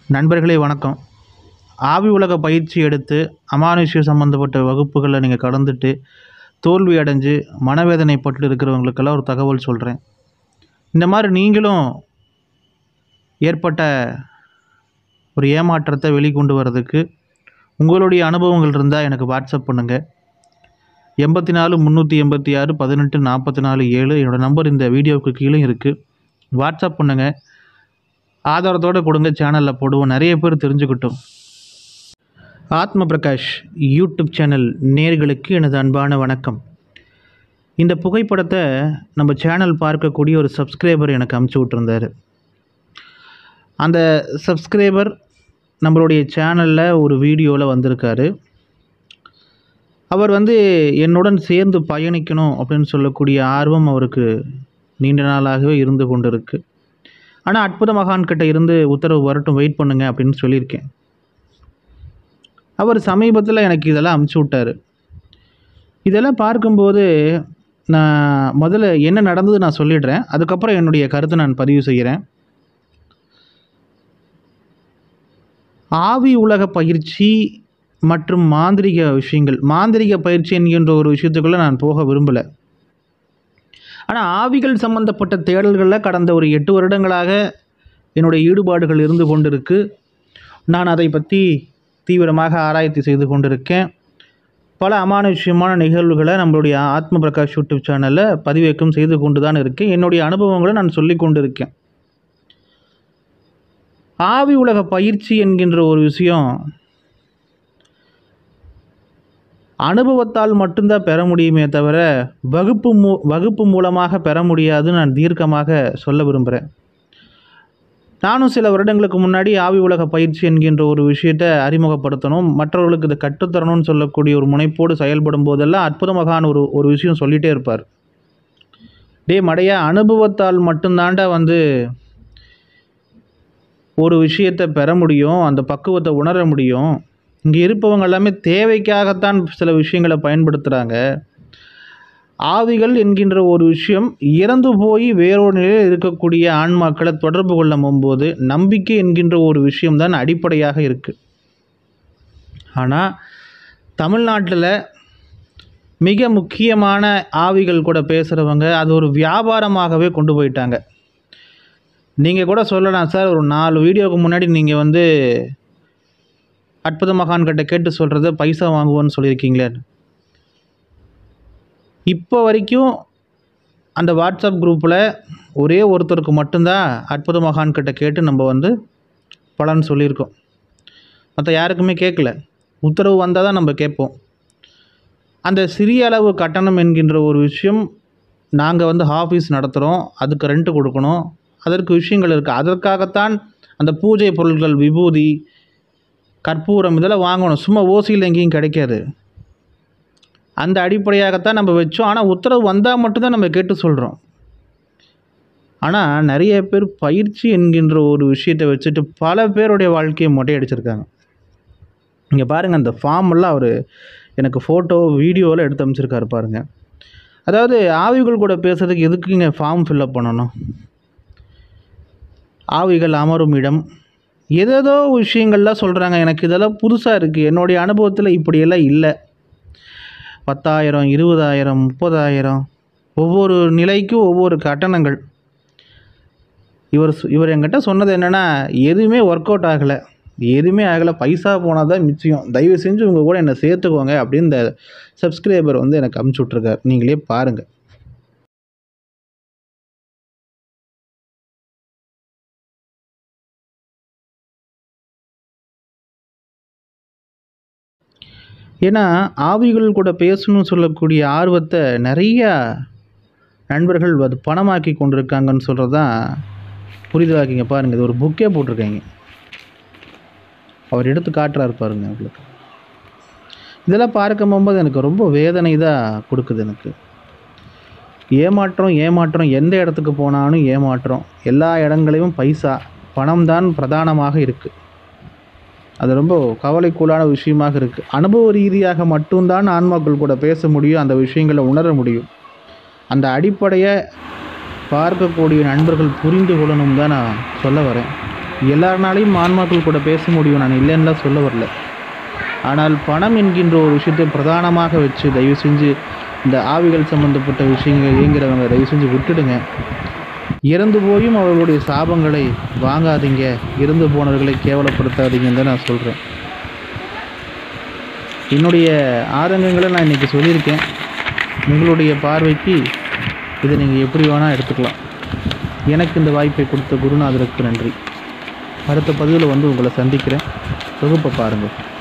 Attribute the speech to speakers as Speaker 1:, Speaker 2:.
Speaker 1: நண்பர்களே வணக்கம் ஆவி உலக பயிற்சி எடுத்து அமானுஷ்யம் சம்மந்தப்பட்ட வகுப்புகளில் நீங்கள் கலந்துட்டு தோல்வி அடைஞ்சு மனவேதனைப்பட்டு இருக்கிறவங்களுக்கெல்லாம் ஒரு தகவல் சொல்கிறேன் இந்த மாதிரி நீங்களும் ஏற்பட்ட ஒரு ஏமாற்றத்தை வெளிக்கொண்டு வர்றதுக்கு உங்களுடைய அனுபவங்கள் இருந்தால் எனக்கு வாட்ஸ்அப் பண்ணுங்கள் எண்பத்தி நாலு முந்நூற்றி எண்பத்தி ஆறு பதினெட்டு நாற்பத்தி நாலு ஏழு என்னோடய நம்பர் இந்த வீடியோவுக்கு கீழே இருக்குது வாட்ஸ்அப் பண்ணுங்கள் ஆதாரத்தோடு கொடுங்க சேனலில் போடுவோம் நிறைய பேர் தெரிஞ்சுக்கிட்டோம் ஆத்ம பிரகாஷ் யூடியூப் சேனல் நேர்களுக்கு எனது அன்பான வணக்கம் இந்த புகைப்படத்தை நம்ம சேனல் பார்க்கக்கூடிய ஒரு சப்ஸ்கிரைபர் எனக்கு அமுச்சு விட்டுருந்தார் அந்த சப்ஸ்கிரைபர் நம்மளுடைய சேனலில் ஒரு வீடியோவில் வந்திருக்காரு அவர் வந்து என்னுடன் சேர்ந்து பயணிக்கணும் அப்படின்னு சொல்லக்கூடிய ஆர்வம் அவருக்கு நீண்ட நாளாகவே இருந்து கொண்டு இருக்கு ஆனால் அற்புத மகான் கிட்ட இருந்து உத்தரவு வரட்டும் வெயிட் பண்ணுங்க அப்படின்னு சொல்லியிருக்கேன் அவர் சமீபத்தில் எனக்கு இதெல்லாம் அமுச்சு விட்டார் இதெல்லாம் பார்க்கும்போது நான் முதல்ல என்ன நடந்தது நான் சொல்லிடுறேன் அதுக்கப்புறம் என்னுடைய கருத்தை நான் பதிவு செய்கிறேன் ஆவி உலக பயிற்சி மற்றும் மாந்திரிக விஷயங்கள் மாந்திரிக பயிற்சி என்கின்ற ஒரு விஷயத்துக்குள்ளே நான் போக விரும்பலை ஆனால் ஆவிகள் சம்பந்தப்பட்ட தேடல்களில் கடந்த ஒரு எட்டு வருடங்களாக என்னுடைய ஈடுபாடுகள் இருந்து கொண்டிருக்கு நான் அதை பற்றி தீவிரமாக ஆராய்ச்சி செய்து கொண்டிருக்கேன் பல அமானுஷ்யமான நிகழ்வுகளை நம்மளுடைய ஆத்ம பிரகாஷ் யூடியூப் சேனலில் பதிவேற்றம் செய்து கொண்டு தான் இருக்கேன் என்னுடைய அனுபவங்களை நான் சொல்லி கொண்டு இருக்கேன் ஆவி உலக பயிற்சி என்கின்ற ஒரு விஷயம் அனுபவத்தால் மட்டும்தான் பெற முடியுமே தவிர வகுப்பு மூ வகுப்பு மூலமாக பெற முடியாதுன்னு நான் தீர்க்கமாக சொல்ல விரும்புகிறேன் நானும் சில வருடங்களுக்கு முன்னாடி ஆவி உலக பயிற்சி என்கின்ற ஒரு விஷயத்தை அறிமுகப்படுத்தணும் மற்றவர்களுக்கு இதை கற்றுத்தரணும்னு சொல்லக்கூடிய ஒரு முனைப்போடு செயல்படும் போதெல்லாம் அற்புதமான ஒரு ஒரு விஷயம் சொல்லிகிட்டே இருப்பார் டே மடையா அனுபவத்தால் மட்டும்தாண்டா வந்து ஒரு விஷயத்தை பெற முடியும் அந்த பக்குவத்தை உணர முடியும் இங்கே இருப்பவங்க எல்லாமே தேவைக்காகத்தான் சில விஷயங்களை பயன்படுத்துகிறாங்க ஆவிகள் என்கின்ற ஒரு விஷயம் இறந்து போய் வேறொரு நிலையில் இருக்கக்கூடிய ஆன்மாக்களை தொடர்பு கொள்ளும் போது நம்பிக்கை என்கின்ற ஒரு விஷயம்தான் அடிப்படையாக இருக்குது ஆனால் தமிழ்நாட்டில் மிக முக்கியமான ஆவிகள் கூட பேசுகிறவங்க அது ஒரு வியாபாரமாகவே கொண்டு போயிட்டாங்க நீங்கள் கூட சொல்லலாம் சார் ஒரு நாலு வீடியோவுக்கு முன்னாடி நீங்கள் வந்து அற்புத மகான் கிட்ட கேட்டு சொல்கிறத பைசா வாங்குவோன்னு சொல்லியிருக்கீங்களே இப்போ வரைக்கும் அந்த வாட்ஸ்அப் குரூப்பில் ஒரே ஒருத்தருக்கு மட்டும்தான் அற்புத மகான் கிட்ட கேட்டு நம்ம வந்து பலன் சொல்லியிருக்கோம் மற்ற யாருக்குமே கேட்கல உத்தரவு வந்தால் தான் நம்ம கேட்போம் அந்த சிறிய அளவு கட்டணம் என்கின்ற ஒரு விஷயம் நாங்கள் வந்து ஆஃபீஸ் நடத்துகிறோம் அதுக்கு ரெண்ட்டு கொடுக்கணும் அதற்கு விஷயங்கள் இருக்குது அதற்காகத்தான் அந்த பூஜை பொருட்கள் விபூதி கற்பூரம் இதெல்லாம் வாங்கணும் சும்மா ஓசியில் எங்கேயும் கிடைக்காது அந்த அடிப்படையாகத்தான் நம்ம வச்சோம் ஆனால் உத்தரவு வந்தால் மட்டும்தான் நம்ம கேட்டு சொல்கிறோம் ஆனால் நிறைய பேர் பயிற்சி என்கின்ற ஒரு விஷயத்தை வச்சுட்டு பல பேருடைய வாழ்க்கையை மொட்டையடிச்சிருக்காங்க இங்கே பாருங்கள் அந்த ஃபார்மெல்லாம் அவர் எனக்கு ஃபோட்டோ வீடியோவில் எடுத்து அமைச்சிருக்காரு பாருங்கள் அதாவது ஆவிகள் கூட பேசுறதுக்கு எதுக்குங்க ஃபார்ம் ஃபில்அப் பண்ணணும் ஆவிகள் அமரும் இடம் ஏதேதோ விஷயங்கள்லாம் சொல்கிறாங்க எனக்கு இதெல்லாம் புதுசாக இருக்குது என்னுடைய அனுபவத்தில் இப்படியெல்லாம் இல்லை பத்தாயிரம் இருபதாயிரம் முப்பதாயிரம் ஒவ்வொரு நிலைக்கும் ஒவ்வொரு கட்டணங்கள் இவர் சொ- இவர் என்கிட்ட சொன்னது என்னென்னா எதுவுமே ஒர்க் அவுட் ஆகலை எதுவுமே ஆகலை பைசா போனால் தான் மிச்சம் தயவு செஞ்சு உங்கள் கூட என்னை சேர்த்துக்கோங்க அப்படின்னு இந்த சப்ஸ்கிரைபர் வந்து எனக்கு அமுச்சு விட்ருக்கார் நீங்களே பாருங்கள் ஏன்னா ஆவிகள் கூட பேசணும்னு சொல்லக்கூடிய ஆர்வத்தை நிறையா நண்பர்கள் அது பணமாக்கி கொண்டிருக்காங்கன்னு சொல்கிறது தான் புரிதலாக்கிங்க பாருங்கள் இது ஒரு புக்கே போட்டிருக்காங்க அவர் எடுத்து காட்டுறாரு பாருங்க உங்களுக்கு இதெல்லாம் பார்க்கும் போகும்போது எனக்கு ரொம்ப வேதனை தான் கொடுக்குது எனக்கு ஏமாற்றம் ஏமாற்றம் எந்த இடத்துக்கு போனாலும் ஏமாற்றம் எல்லா இடங்களையும் பைசா பணம் தான் பிரதானமாக இருக்குது அது ரொம்ப கவலைக்குள்ளான விஷயமாக இருக்குது அனுபவ ரீதியாக மட்டும்தான் ஆன்மாக்கள் கூட பேச முடியும் அந்த விஷயங்களை உணர முடியும் அந்த அடிப்படையை பார்க்கக்கூடிய நண்பர்கள் புரிந்து கொள்ளணும் தான் நான் சொல்ல வரேன் எல்லாருனாலையும் ஆன்மாக்கள் கூட பேச முடியும் நான் இல்லைன்னுலாம் சொல்ல வரல ஆனால் பணம் என்கின்ற ஒரு விஷயத்தை பிரதானமாக வச்சு தயவு செஞ்சு இந்த ஆவிகள் சம்பந்தப்பட்ட விஷயங்கள் இயங்கிறவங்க தயவு செஞ்சு விட்டுடுங்க இறந்து போயும் அவர்களுடைய சாபங்களை வாங்காதீங்க இறந்து போனவர்களை கேவலப்படுத்தாதீங்கன்னு தான் நான் சொல்கிறேன் என்னுடைய ஆதங்கங்களை நான் இன்றைக்கி சொல்லியிருக்கேன் உங்களுடைய பார்வைக்கு இதை நீங்கள் எப்படி வேணால் எடுத்துக்கலாம் எனக்கு இந்த வாய்ப்பை கொடுத்த குருநாதருக்கு நன்றி அடுத்த பதிவில் வந்து உங்களை சந்திக்கிறேன் தொகுப்பை பாருங்கள்